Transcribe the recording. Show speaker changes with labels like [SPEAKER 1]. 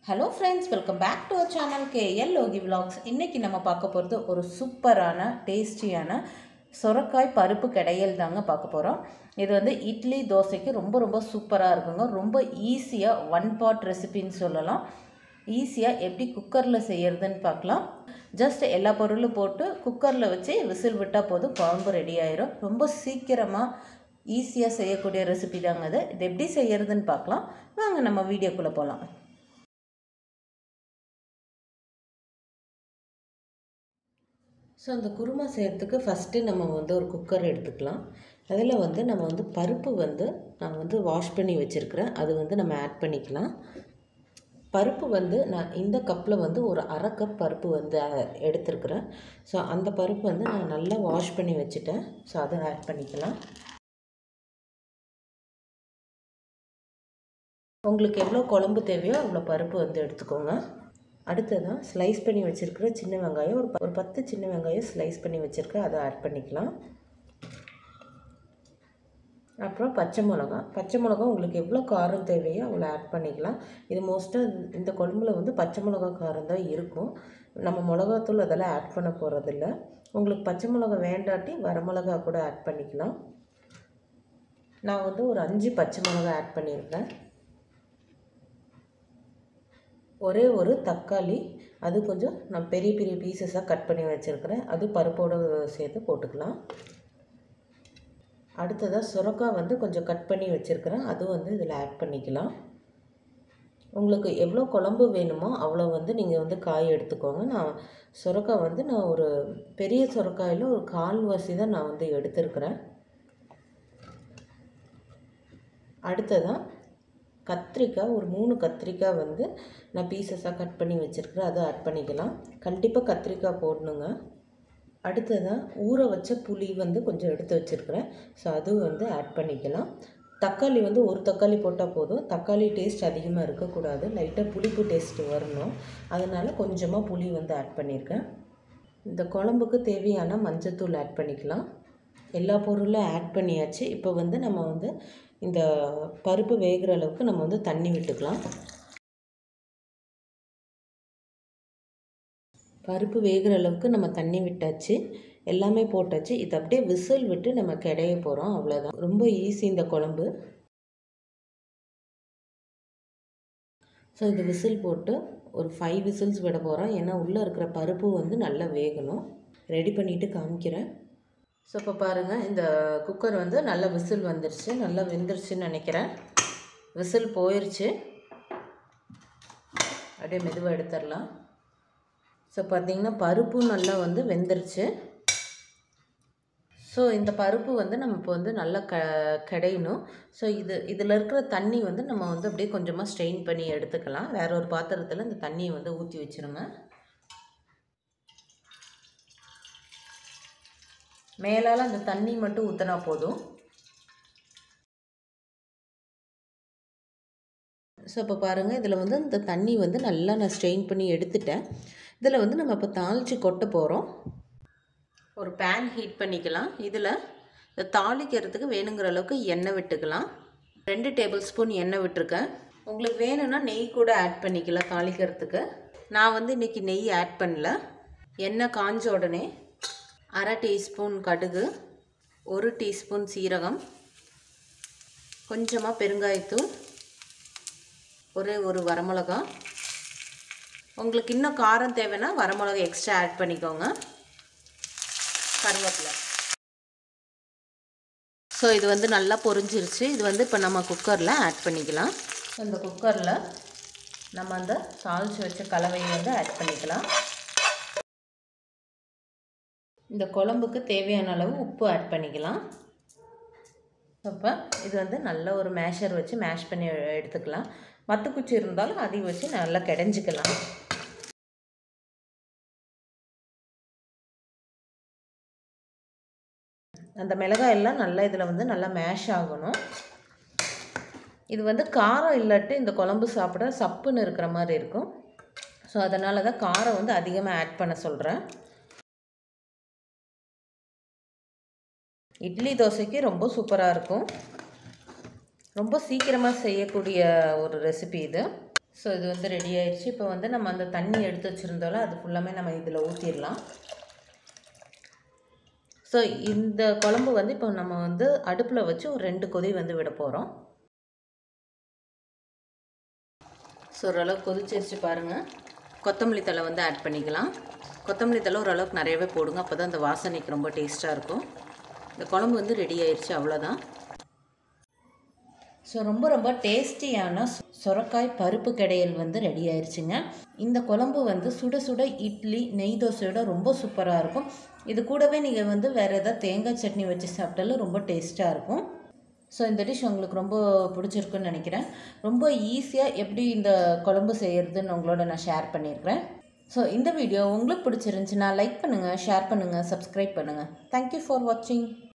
[SPEAKER 1] hello friends welcome back to our channel KL Loki vlogs இன்றைக்கி நம்ம பார்க்க போகிறது ஒரு சூப்பரான டேஸ்டியான சொரக்காய் பருப்பு கடையல் தாங்க பார்க்க போகிறோம் இது வந்து இட்லி தோசைக்கு ரொம்ப ரொம்ப சூப்பராக இருக்குங்க ரொம்ப ஈஸியாக ஒன் பாட் ரெசிபின்னு சொல்லலாம் ஈஸியாக எப்படி குக்கரில் செய்யறதுன்னு பார்க்கலாம் ஜஸ்ட் எல்லா பொருளும் போட்டு குக்கரில் வச்சு விசில் விட்டால் போதும் குழம்பு ரெடி ஆயிரும் ரொம்ப சீக்கிரமாக ஈஸியாக செய்யக்கூடிய ரெசிபி தாங்க இது இது எப்படி செய்யறதுன்னு பார்க்கலாம் வாங்க நம்ம வீடியோக்குள்ளே போகலாம் ஸோ அந்த குருமா செய்கிறதுக்கு ஃபஸ்ட்டு நம்ம வந்து ஒரு குக்கர் எடுத்துக்கலாம் அதில் வந்து நம்ம வந்து பருப்பு வந்து நான் வந்து வாஷ் பண்ணி வச்சுருக்கிறேன் அது வந்து நம்ம ஆட் பண்ணிக்கலாம் பருப்பு வந்து நான் இந்த கப்பில் வந்து ஒரு அரை கப் பருப்பு வந்து அஹ், எடுத்திருக்கிறேன் ஸோ அந்த பருப்பு வந்து நான் நல்லா வாஷ் பண்ணி வச்சுட்டேன் ஸோ அதை ஆட் பண்ணிக்கலாம் உங்களுக்கு எவ்வளோ குழம்பு தேவையோ அவ்வளோ பருப்பு வந்து எடுத்துக்கோங்க அடுத்ததான் ஸ்லைஸ் பண்ணி வச்சுருக்கிற சின்ன வெங்காயம் ஒரு ப- ஒரு பத்து சின்ன வெங்காயம் ஸ்லைஸ் பண்ணி வச்சுருக்கேன் அதை ஆட் பண்ணிக்கலாம் அப்புறம் பச்சை மிளகா பச்சை மிளகா உங்களுக்கு எவ்வளோ காரம் தேவையோ அவ்வளோ ஆட் பண்ணிக்கலாம் இது மோஸ்ட்டாக இந்த குழம்புல வந்து பச்சை மிளகா காரம் தான் இருக்கும் நம்ம மிளகாத்தூள் அதெல்லாம் ஆட் பண்ண போகிறதில்ல உங்களுக்கு பச்சை மிளகா வேண்டாட்டி வரமிளகா கூட ஆட் பண்ணிக்கலாம் நான் வந்து ஒரு அஞ்சு பச்சை மிளகா ஆட் பண்ணியிருக்கேன் ஒரே ஒரு தக்காளி அது கொஞ்சம் நான் பெரிய பெரிய பீசஸாக கட் பண்ணி வச்சுருக்கிறேன் அது பருப்போடு சேர்த்து போட்டுக்கலாம் அடுத்ததாக சுரக்காய் வந்து கொஞ்சம் கட் பண்ணி வச்சுருக்கிறேன் அதுவும் வந்து இதில் ஆட் பண்ணிக்கலாம் உங்களுக்கு எவ்வளோ குழம்பு வேணுமோ அவ்வளோ வந்து நீங்கள் வந்து காய் எடுத்துக்கோங்க நான் சுரக்காய் வந்து நான் ஒரு பெரிய சுரக்காயில் ஒரு கால்வாசி தான் நான் வந்து எடுத்திருக்கிறேன் அடுத்ததாக கத்திரிக்காய் ஒரு மூணு கத்திரிக்காய் வந்து நான் பீசஸாக கட் பண்ணி வச்சுருக்கிறேன் அதை ஆட் பண்ணிக்கலாம் கண்டிப்பாக கத்திரிக்காய் போடணுங்க அடுத்ததாக ஊற வச்ச புளி வந்து கொஞ்சம் எடுத்து வச்சுருக்கிறேன் ஸோ அதுவும் வந்து ஆட் பண்ணிக்கலாம் தக்காளி வந்து ஒரு தக்காளி போட்டால் போதும் தக்காளி டேஸ்ட் அதிகமாக இருக்கக்கூடாது லைட்டாக புளிப்பு டேஸ்ட் வரணும் அதனால் கொஞ்சமாக புளி வந்து ஆட் பண்ணியிருக்கேன் இந்த குழம்புக்கு தேவையான மஞ்சத்தூள் ஆட் பண்ணிக்கலாம் எல்லா பொருளும் ஆட் பண்ணியாச்சு இப்போ வந்து நம்ம வந்து இந்த பருப்பு வேகிற அளவுக்கு நம்ம வந்து தண்ணி விட்டுக்கலாம் பருப்பு வேகிற அளவுக்கு நம்ம தண்ணி விட்டாச்சு எல்லாமே போட்டாச்சு இது அப்படியே விசில் விட்டு நம்ம கிடைய போகிறோம் அவ்வளோதான் ரொம்ப ஈஸி இந்த குழம்பு ஸோ இது விசில் போட்டு ஒரு ஃபைவ் விசில்ஸ் விட போகிறோம் ஏன்னா உள்ளே இருக்கிற பருப்பு வந்து நல்லா வேகணும் ரெடி பண்ணிவிட்டு காமிக்கிறேன் ஸோ இப்போ பாருங்கள் இந்த குக்கர் வந்து நல்லா விசில் வந்துருச்சு நல்லா வெந்துருச்சுன்னு நினைக்கிறேன் விசில் போயிருச்சு அப்படியே மெதுவாக எடுத்துடலாம் ஸோ பார்த்தீங்கன்னா பருப்பும் நல்லா வந்து வெந்துருச்சு ஸோ இந்த பருப்பு வந்து நம்ம இப்போ வந்து நல்லா க கிடையணும் ஸோ இது இதில் இருக்கிற தண்ணி வந்து நம்ம வந்து அப்படியே கொஞ்சமாக ஸ்ட்ரெயின் பண்ணி எடுத்துக்கலாம் வேற ஒரு பாத்திரத்தில் இந்த தண்ணியை வந்து ஊற்றி வச்சிருங்க மேலால் அந்த தண்ணி மட்டும் ஊற்றினா போதும் ஸோ இப்போ பாருங்கள் இதில் வந்து இந்த தண்ணி வந்து நல்லா நான் ஸ்ட்ரெயின் பண்ணி எடுத்துட்டேன் இதில் வந்து நம்ம இப்போ தாளித்து கொட்ட போகிறோம் ஒரு பேன் ஹீட் பண்ணிக்கலாம் இதில் இந்த தாளிக்கிறதுக்கு வேணுங்கிற அளவுக்கு எண்ணெய் விட்டுக்கலாம் ரெண்டு டேபிள் ஸ்பூன் எண்ணெய் விட்டுருக்கேன் உங்களுக்கு வேணும்னா நெய் கூட ஆட் பண்ணிக்கலாம் தாளிக்கிறதுக்கு நான் வந்து இன்றைக்கி நெய் ஆட் பண்ணல எண்ணெய் காஞ்ச உடனே அரை டீஸ்பூன் கடுகு ஒரு டீஸ்பூன் சீரகம் கொஞ்சமாக பெருங்காயத்தூள் ஒரே ஒரு வரமிளகா உங்களுக்கு இன்னும் காரம் தேவைன்னா வரமிளகா எக்ஸ்ட்ரா ஆட் பண்ணிக்கோங்க கருவேப்பிலை ஸோ இது வந்து நல்லா பொரிஞ்சிருச்சு இது வந்து இப்போ நம்ம குக்கரில் ஆட் பண்ணிக்கலாம் இந்த குக்கரில் நம்ம அந்த தாளித்து வச்ச கலவையை வந்து ஆட் பண்ணிக்கலாம் இந்த குழம்புக்கு தேவையான அளவு உப்பு ஆட் பண்ணிக்கலாம் அப்போ இது வந்து நல்ல ஒரு மேஷர் வச்சு மேஷ் பண்ணி எ- எடுத்துக்கலாம் மத்து குச்சி இருந்தாலும் அதையும் வச்சு நல்லா கிடைஞ்சிக்கலாம் அந்த மிளகாய் எல்லாம் நல்லா இதில் வந்து நல்லா மேஷ் ஆகணும் இது வந்து காரம் இல்லாட்டி இந்த குழம்பு சாப்பிட சப்புன்னு இருக்கிற மாதிரி இருக்கும் ஸோ அதனால தான் காரம் வந்து அதிகமாக ஆட் பண்ண சொல்கிறேன் இட்லி தோசைக்கு ரொம்ப சூப்பராக இருக்கும் ரொம்ப சீக்கிரமாக செய்யக்கூடிய ஒரு ரெசிபி இது ஸோ இது வந்து ரெடி ஆயிடுச்சு இப்போ வந்து நம்ம அந்த தண்ணி எடுத்து வச்சுருந்தோம்ல அது ஃபுல்லாமே நம்ம இதில் ஊற்றிடலாம் ஸோ இந்த குழம்பு வந்து இப்போ நம்ம வந்து அடுப்பில் வச்சு ஒரு ரெண்டு கொதி வந்து விட போகிறோம் ஸோ ஓரளவுக்கு கொதிச்சிருச்சு பாருங்கள் கொத்தமல்லி தழை வந்து ஆட் பண்ணிக்கலாம் கொத்தமல்லி தழை ஓரளவுக்கு நிறையவே போடுங்க அப்போ தான் அந்த வாசனைக்கு ரொம்ப டேஸ்ட்டாக இருக்கும் இந்த குழம்பு வந்து ரெடி ஆயிடுச்சு அவ்வளோதான் ஸோ ரொம்ப ரொம்ப டேஸ்டியான சுரக்காய் பருப்பு கடையல் வந்து ரெடி ஆயிடுச்சுங்க இந்த குழம்பு வந்து சுட சுட இட்லி நெய் தோசையோட ரொம்ப சூப்பராக இருக்கும் இது கூடவே நீங்கள் வந்து வேறு ஏதாவது தேங்காய் சட்னி வச்சு சாப்பிட்டாலும் ரொம்ப டேஸ்ட்டாக இருக்கும் ஸோ இந்த டிஷ் உங்களுக்கு ரொம்ப பிடிச்சிருக்குன்னு நினைக்கிறேன் ரொம்ப ஈஸியாக எப்படி இந்த குழம்பு செய்கிறதுன்னு உங்களோட நான் ஷேர் பண்ணியிருக்கிறேன் ஸோ இந்த வீடியோ உங்களுக்கு பிடிச்சிருந்துச்சுன்னா லைக் பண்ணுங்கள் ஷேர் பண்ணுங்கள் சப்ஸ்கிரைப் பண்ணுங்கள் தேங்க்யூ ஃபார் வாட்சிங்